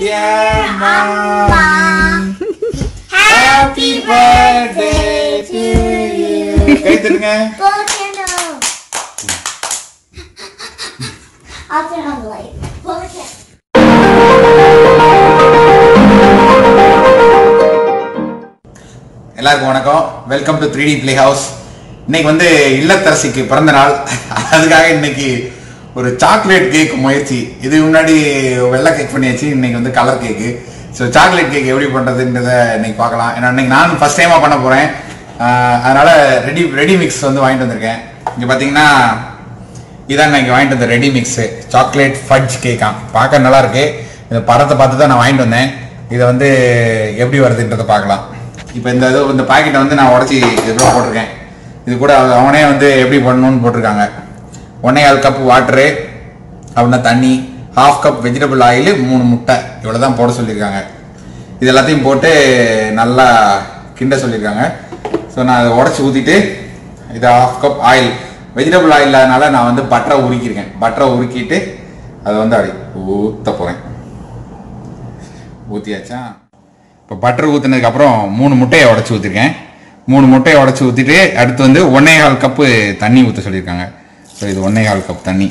dear mom. Happy birthday to you. கை தட்டுங்க Volcano. I'll turn on the light. Volcano. எல்லாருக்கும் வணக்கம் welcome to three D play house இன்னைக்கு வந்து இல்லத்தரசிக்கு பிறந்த நாள் அதுக்காக இன்னைக்கு ஒரு சாக்லேட் கேக் முயற்சி இது முன்னாடி வெள்ளை கேக் பண்ணியாச்சு இன்னைக்கு வந்து colour cake so chocolate cake எப்படி பண்றதுன்றத இன்னைக்கு பார்க்கலாம் ஏன்னா இன்னைக்கு நான் ஃபர்ஸ்ட் டைமா பண்ண போறேன் ஆஹ் அதனால ரெடி ரெடி மிக்ஸ் வந்து வாங்கிட்டு வந்திருக்கேன் இங்க பாத்தீங்கன்னா இதான் நான் இங்க வாங்கிட்டு வந்த ரெடி மிக்ஸ் சாக்லேட் ஃபட்ஜ் கேக்கா பார்க்க நல்லா இருக்கு இந்த படத்தை பார்த்து தான் நான் வாங்கிட்டு வந்தேன் இதை வந்து எப்படி வருதுன்றதை பார்க்கலாம் இப்போ இந்த இது இந்த பாக்கெட்டை வந்து நான் உடச்சி இதுக்குள்ள போட்டிருக்கேன் இது கூட அவனே வந்து எப்படி பண்ணணும்னு போட்டிருக்காங்க ஒன்னே கால் கப் வாட்டரு அப்படின்னா தண்ணி ஹாஃப் கப் வெஜிடபிள் ஆயில் மூணு முட்டை இவ்வளோ தான் போட சொல்லியிருக்காங்க இது எல்லாத்தையும் போட்டு நல்லா கிண்ட சொல்லியிருக்காங்க ஸோ நான் அதை உடச்சி ஊற்றிட்டு இது half cup oil vegetable oil இல்லாதனால நான் வந்து பட்டரை உருக்கியிருக்கேன் பட்டரை உருக்கிட்டு அதை வந்து அப்படி ஊற்ற போகிறேன் ஊற்றியாச்சா இப்போ பட்டர் ஊற்றுனதுக்கு அப்புறம் மூணு முட்டையை உடச்சி ஊற்றிருக்கேன் மூணு முட்டையை உடச்சி ஊற்றிட்டு அடுத்து வந்து ஒன்னே கால் கப்பு தண்ணி ஊற்ற சொல்லியிருக்காங்க ஸோ இது ஒன்னே கால் கப் தண்ணி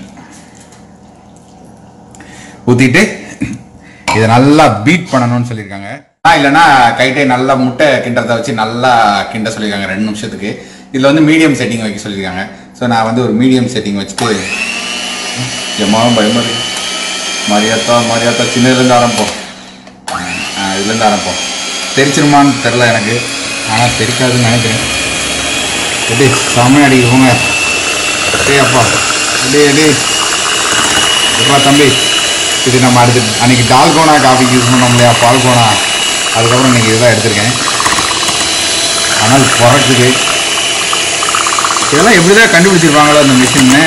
ஊற்றிட்டு இதை நல்லா பீட் பண்ணணும்னு சொல்லியிருக்காங்க ஆ இல்லைன்னா கைட்டே நல்லா முட்டை கிண்டத்தை வச்சு நல்லா கிண்ட சொல்லியிருக்காங்க ரெண்டு நிமிஷத்துக்கு இதில் வந்து மீடியம் செட்டிங் வைக்க சொல்லியிருக்காங்க ஸோ நான் வந்து ஒரு மீடியம் செட்டிங் வச்சுட்டு எம்மாவும் பயமா இருக்கு மரியாத்தா மரியாத்தா சின்னதுலேருந்து ஆரம்பிப்போம் ஆ, இதுலேருந்து ஆரம்பிப்போம் தெரிச்சிருமான்னு தெரில எனக்கு ஆனால் தெரிக்காதுன்னு நினைக்கிறேன் எப்படி செம்மையா அடிக்குவோங்க டேய் அப்பா டேய் டேய் எப்பா தம்பி இது நம்ம அடுத்து அன்னைக்கு டால்கோனா காஃபிக்கு யூஸ் பண்ணோம் இல்லையா பால்கோனா அதுக்கப்புறம் இன்னைக்கு இதெல்லாம் எடுத்திருக்கேன் ஆனால் பிறக்குது இதெல்லாம் எப்படி தான் கண்டுபிடிச்சிருப்பாங்களோ அந்த மிஷின்னு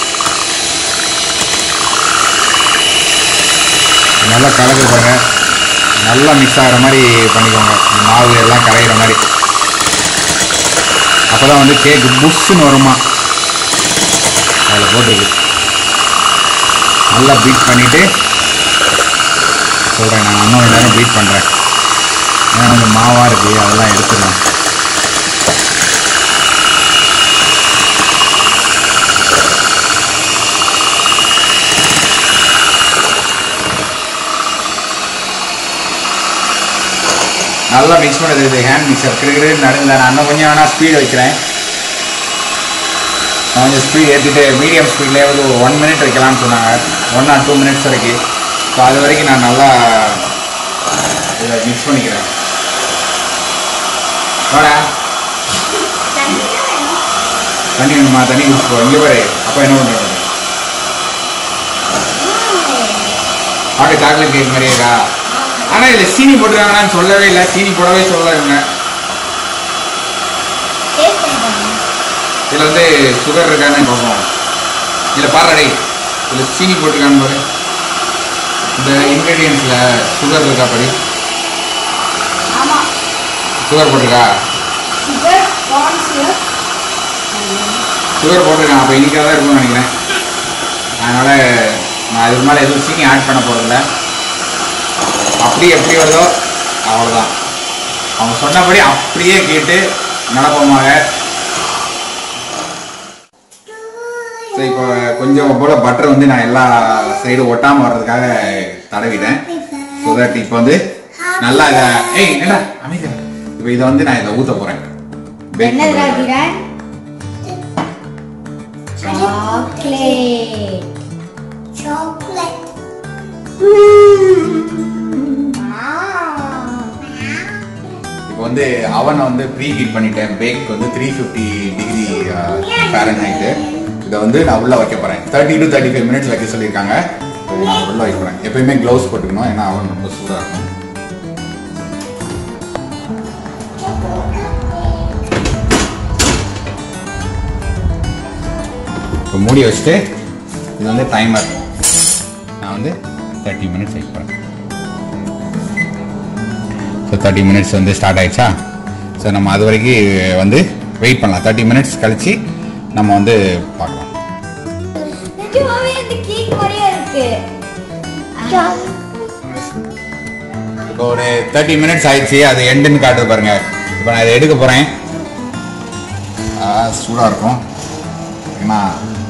நல்லா கலக்கு பாருங்க நல்லா மிக்ஸ் ஆகிற மாதிரி பண்ணிக்கோங்க இந்த மாவு எல்லாம் கரையிற மாதிரி அப்பதான் வந்து கேக்கு புஷ்ஷுன்னு வருமா அதில் போட்டிருக்கு நல்லா பீட் பண்ணிட்டு சொல்கிறேன் நான் இன்னும் கொஞ்ச நேரம் பீட் பண்ணுறேன் ஏன்னா கொஞ்சம் மாவாக இருக்குது அதெல்லாம் எடுத்துடலாம் நல்லா மிக்ஸ் பண்ணது இது ஹேண்ட் மிக்சர் கிடுக்கிடு நடுவில் நான் இன்னும் கொஞ்சம் வேணால் ஸ்பீடு வைக்கிறேன் நான் கொஞ்சம் ஸ்பீட் ஏற்றிட்டு மீடியம் ஸ்பீட்லேயே வந்து ஒரு ஒன் மினிட் வைக்கலாம்னு சொன்னாங்க ஒன் ஆர் டூ மினிட்ஸ் வரைக்கும் ஸோ அது வரைக்கும் நான் நல்லா இதை மிக்ஸ் பண்ணிக்கிறேன் வாடா தண்ணி தான் வேணும். தண்ணி வேணுமா தண்ணி குடிச்சுக்கோ இங்கே பாரு அப்பா என்ன பண்ணுறது பார்க்க சாக்லேட் கேக் மாதிரியே இருக்கா ஆனால் இதில் சீனி போட்டுருக்காங்கன்னு சொல்லவே இல்லை சீனி போடவே சொல்லலை இவங்க Taste பண்ணி பாருங்க. இதில் வந்து சுகர் இருக்கான்னு பார்ப்போம் இதில் பாருடே இதில் சீனி போட்டிருக்கான்னு பாரு இந்த இன்க்ரீடியன்ஸில் சுகர் இருக்கா படி ஆமா. சுகர் போட்டிருக்கா Sugar, corn syrup. சுகர் போட்டிருக்கான் அப்போ இனிக்காக தான் இருக்கும்னு நினைக்கிறேன் அதனால் நான் இதுக்கு மேலே எதுவும் சீனி ஆட் பண்ண போகிறதில்ல அப்படி எப்படி வருதோ அவ்வளோதான் அவங்க சொன்னபடி அப்படியே கேட்டு நடப்போமாக ஸோ இப்போ கொஞ்சம் போல் பட்டர் வந்து நான் எல்லா சைடும் ஒட்டாமல் வர்றதுக்காக தடவிட்டேன் ஸோ தட் இப்போ வந்து நல்லா இதை ஏய் என்ன அமைதியா இப்போ இதை வந்து நான் இதை ஊற்ற போகிறேன் என்ன திராவிடன் சாக்லேட் சாக்லேட் இப்போ வந்து அவனை வந்து ப்ரீ ஹீட் பண்ணிட்டேன் பேக் வந்து three fifty degree Fahrenheit இதை வந்து நான் உள்ள வைக்க போறேன் thirty to thirty five minutes வைக்க சொல்லியிருக்காங்க இதை நான் உள்ள வைக்க போறேன் எப்பயுமே க்ளவுஸ் போட்டுக்கணும் ஏன்னா அவன் ரொம்ப சூடாக இருக்கும் இப்போ மூடி வச்சுட்டு இது வந்து டைமர் நான் வந்து தேர்ட்டி மினிட்ஸ் வைக்க போகிறேன் ஸோ தேர்ட்டி மினிட்ஸ் வந்து ஸ்டார்ட் ஆயிடுச்சா ஸோ நம்ம அது வரைக்கும் வந்து வெயிட் பண்ணலாம் தேர்ட்டி மினிட்ஸ் கழிச்சு நம்ம வந்து பார்க்கலாம் நிஜமாவே இந்த கேக் மாதிரியே இருக்கு இப்போ ஒரு தேர்ட்டி மினிட்ஸ் ஆயிடுச்சு அது எண்டுன்னு காட்டுது பாருங்க இப்போ நான் இதை எடுக்க போகிறேன் சூடாக இருக்கும் ஏன்னா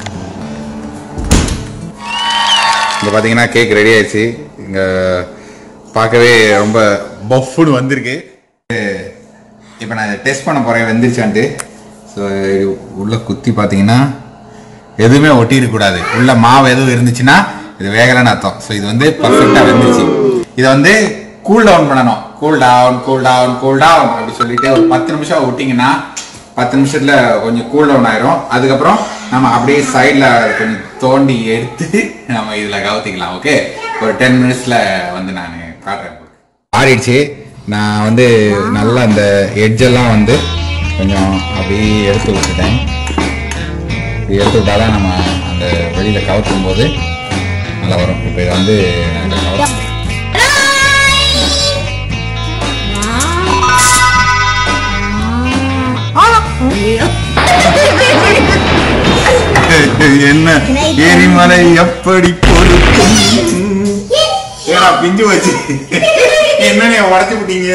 இங்கே பார்த்தீங்கன்னா கேக் ரெடி ஆயிடுச்சு இங்கே பார்க்கவே ரொம்ப பஃப்னு வந்திருக்கு இப்போ நான் இதை டெஸ்ட் பண்ண போகிறேன் வெந்துருச்சான்ட்டு ஸோ உள்ள குத்தி பார்த்தீங்கன்னா எதுவுமே ஒட்டிடக்கூடாது உள்ள மாவு எதுவும் இருந்துச்சுன்னா இது வேகலைன்னு அர்த்தம் ஸோ இது வந்து பர்ஃபெக்டாக வெந்துருச்சு இதை வந்து கூல் டவுன் பண்ணணும் cool down cool down cool down அப்படி சொல்லிட்டு ஒரு பத்து நிமிஷம் விட்டிங்கன்னா பத்து நிமிஷத்துல கொஞ்சம் கூல் டவுன் ஆயிரும் அதுக்கப்புறம் நம்ம அப்படியே சைடில் கொஞ்சம் தோண்டி எடுத்து நம்ம இதில் கவுத்திக்கலாம் ஓகே ஒரு டென் மினிட்ஸ்ல வந்து நான் காட்டுறேன் ஆறிடுச்சு நான் வந்து நல்லா அந்த எட்ஜெல்லாம் வந்து கொஞ்சம் அப்படியே எடுத்து விட்டுட்டேன் இப்படி எடுத்து விட்டாதான் நம்ம அந்த வெளியில் கவுத்தும் போது நல்லா வரும் இப்போ இதை வந்து நான் இதை கவுத்து என்ன எரிமலை எப்படி பொறுக்கும் ஏடா பிஞ்சு வச்சு என்ன உடச்சு விட்டீங்க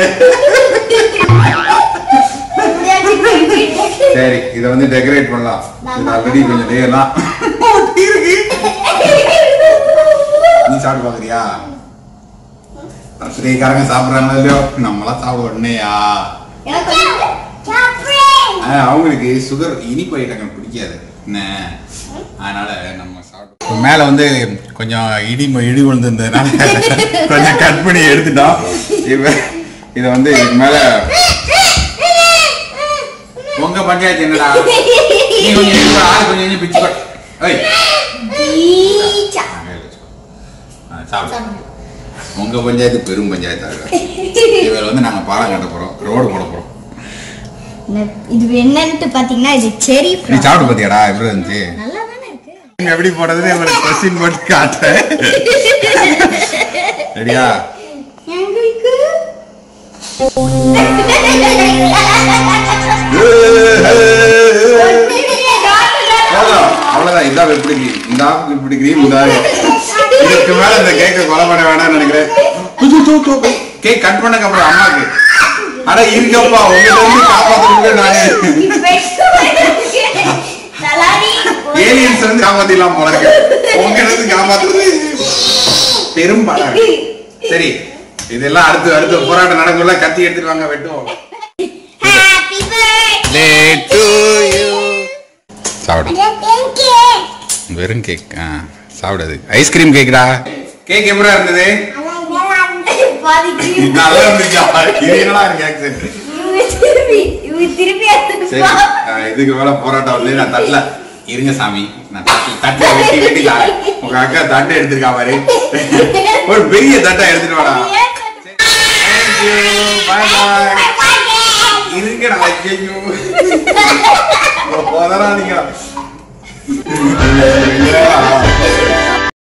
சரி இதை வந்து டெக்கரேட் பண்ணலாம் இது ஆல்ரெடி கொஞ்சம் லேயர்லாம் இருக்கு நீ சாப்பிட்டு பாக்குறியா ஸ்ரீகாரங்க சாப்பிடுறாங்களோ இல்லையோ நம்மளாம் சாப்பிட உடனேயா ஆ, அவங்களுக்கு சுகர் இனிப்பு ஐட்டங்கள் பிடிக்காது என்ன அதனால நம்ம சாப்பிட்டோம் மேல வந்து கொஞ்சம் இடி இடி விழுந்திருந்ததுனால கொஞ்சம் கட் பண்ணி எடுத்துட்டோம் இப்ப இதை வந்து இதுக்கு மேல உங்க பஞ்சாயத்து என்னடா நீ கொஞ்சம் எடுத்து வா, ஆளு கொஞ்சம் கொஞ்சம் பிச்சு போட் ஏய் ஆ, மேல வச்சுக்கோ. ஆ, சாப்பிடு உங்க பஞ்சாயத்து பெரும் பஞ்சாயத்து இவர் வந்து நாங்க பாலம் கட்ட போறோம் ரோடு போட போறோம் இது என்னன்ட்டு பாத்தீங்கன்னா இது செரி நீ சாப்பிட்டு பாத்தியாடா எப்படி இருந்துச்சு நல்லா தானே இருக்கு நீங்க எப்படி போடுறது உங்களுக்கு கொஸ்டின் போட்டு காட்டுறேன் ரெடியா எங்களுக்கு அவ்வளவுதான் இதான் எப்படி கிரீம் இந்த ஆப்புக்கு இப்படி கிரீம் இந்த இதுக்கு மேல இந்த கேக்க கொலை பண்ண வேணாம்னு நினைக்கிறேன் கேக் கட் பண்ணக்கு அப்புறம் அம்மாக்கு அட இருக்கப்பா உங்ககிட்ட இருந்து காப்பாத்துறது நானு ஏலியன்ஸ் வந்து காப்பாத்திடலாம் போல இருக்கு உங்ககிட்ட இருந்து காப்பாத்துறது பெரும் படம் சரி இதெல்லாம் அடுத்து அடுத்து போராட்டம் நடக்கும்ல கத்தி எடுத்துட்டு வாங்க வெட்டுவோம் சாப்பிடு வெறும் கேக் ஆ சாப்பிடாது ஐஸ்கிரீம் கேக்குடா கேக் எப்படா இருந்தது நல்லா இருந்துச்சா இது என்னடா இருக்கு ஆக்சன் சரி ஆ, இதுக்கு மேல போராட்டம் வந்து நான் தட்டல இருங்க சாமி நான் தட்டு தட்டை வெட்டி வெட்டி தாரேன் உங்க அக்கா தட்டை எடுத்திருக்கா பாரு ஒரு பெரிய தட்டை எடுத்துட்டு வாடா பாய் பாய் இருங்கடா ஐயோ போதரா நீங்க